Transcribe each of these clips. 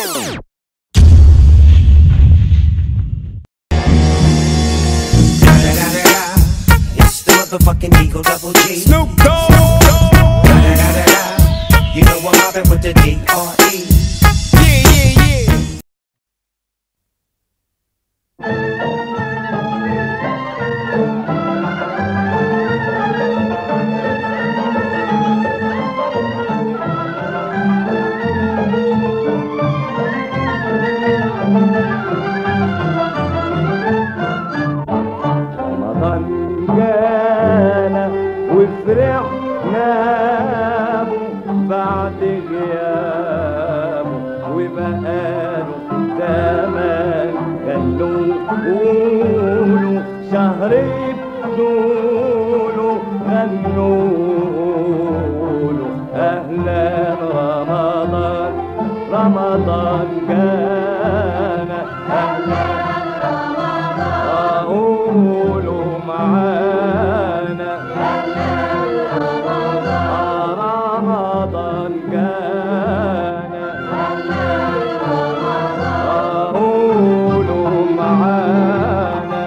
It's the motherfucking Eagle Double G. Snoop Dogg. Da-da-da-da-da. You know I'm mobbing with the D.R.E. Yeah, yeah, yeah. رمضان جانا وفرحنا به بعد غيابه وبقاله زمان غنوا قولوا شهر بطوله غنوا قولوا أهلا رمضان رمضان جانا أهلا قولوا معانا رمضان جانا قولوا معانا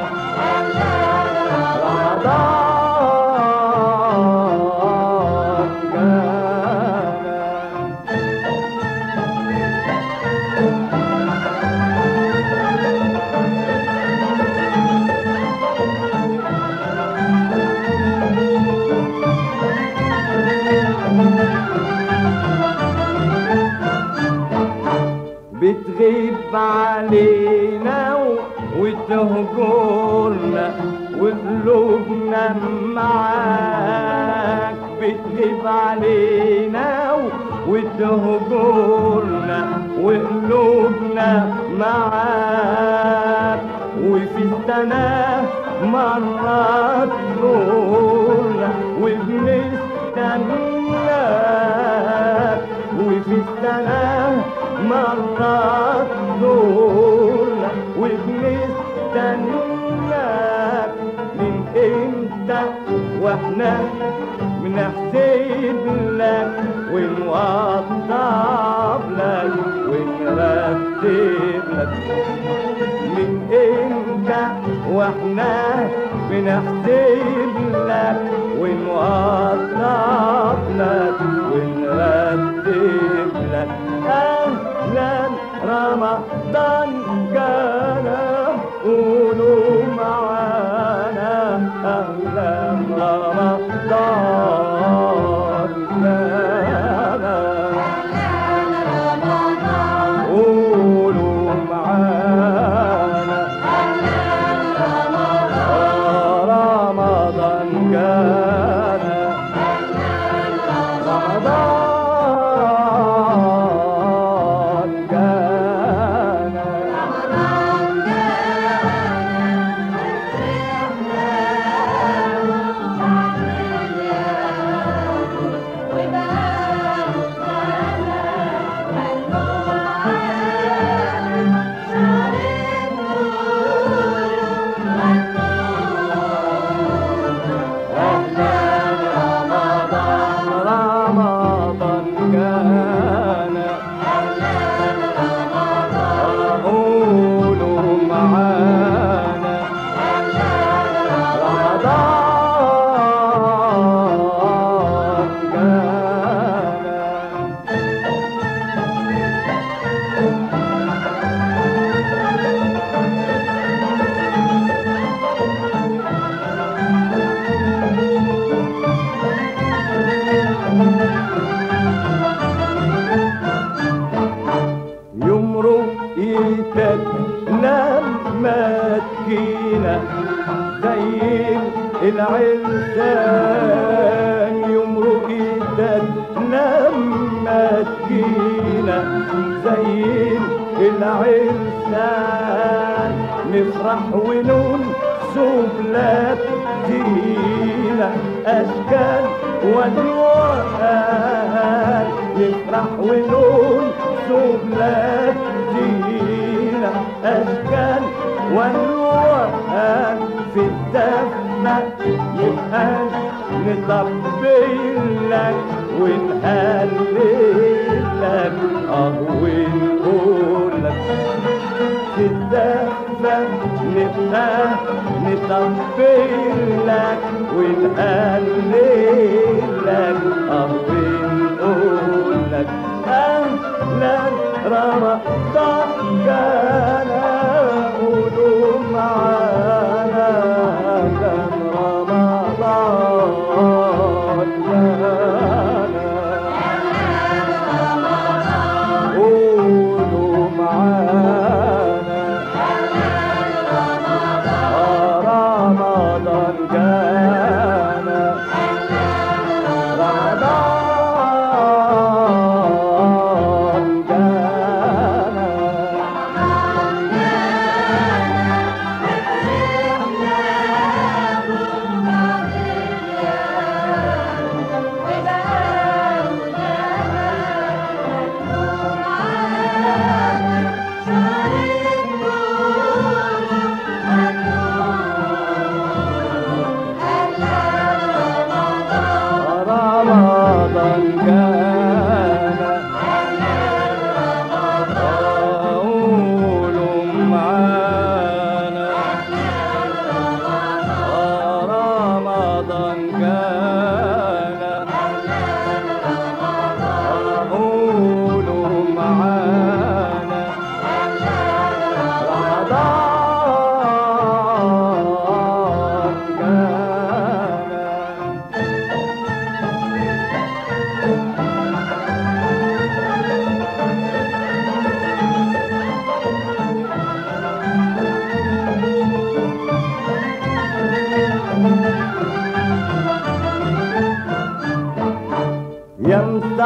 رمضان جانا بتغيب علينا و- وتهجرنا وقلوبنا معاك بتغيب علينا و- وتهجرنا وقلوبنا معاك وفي السنة مرة تزورنا وبنستناك وفي السنة مرة تزورنا وبنستناك من امتى واحنا بنحسب لك ونوضب لك ونرتب لك من امتى واحنا بنحسب لك ونوضب لك ونرتب لك اهلا رمضان جانا قولوا معانا اهلا رمضان جانا قولوا معانا رمضان جانا رمضان جانا رمضان جانا قولوا معانا رمضان جانا يوم رؤيتك لما تجينا زي العرسان يوم رؤيتك لما تجينا زي العرسان نفرح ونون سبلات زينة أشكال والوان نفرح ونون سبلات زينة أشكال والوان في الدفنة يبقى نطبل لك ونهلل لك اه ونقول آه نصفر لك ونهلل لك اه ونقول لك اهلا رمضان جانا قولوا معانا كان رمضان جانا قولوا معانا رمضان جانا رمضان جانا رمضان جانا قولوا معانا رمضان جانا قولوا معانا رمضان جانا يا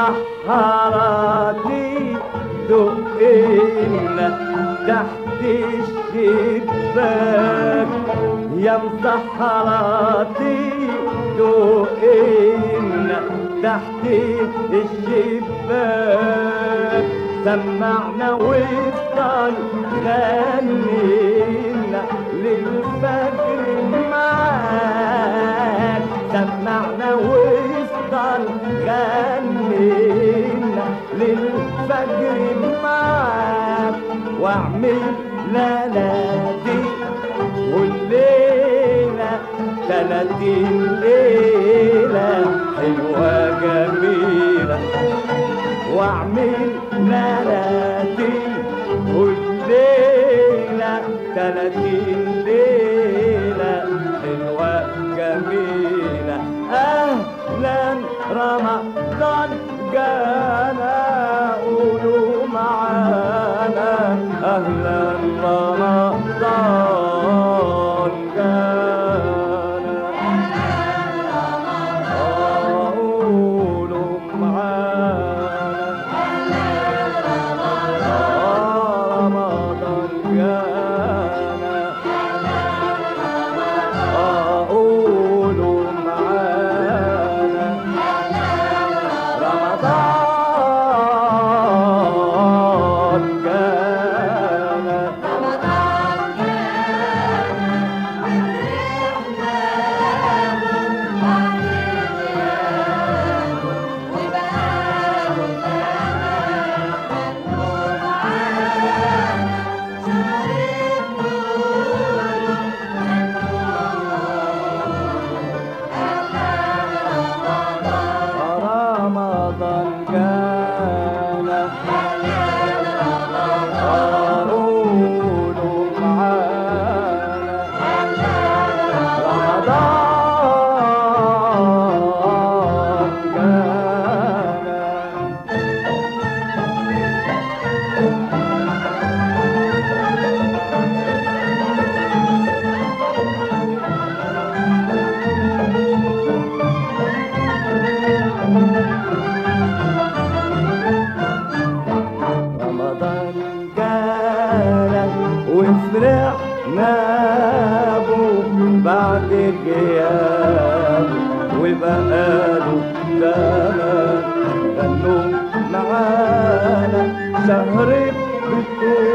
مسحراتي دقينا تحت الشباك يا مسحراتي دقينا تحت الشباك سمعنا وفضل غنينا للفجر معاك سمعنا وفضل غنينا للفجر معاك واعمل ليلاتي والليلة تلاتين ليلة حلوة جميلة واعمل ليلاتي والليلة تلاتين ليلة حلوة جميلة أهلا رمضان جانا قولوا معانا أهلا رمضان جانا قولوا معانا رمضان جانا قولوا معانا رمضان جانا رمضان جانا قولوا معانا رمضان جانا رمضان جانا وفرحنا به بعد غياب وبقاله زمان غنوا معانا شهر بطول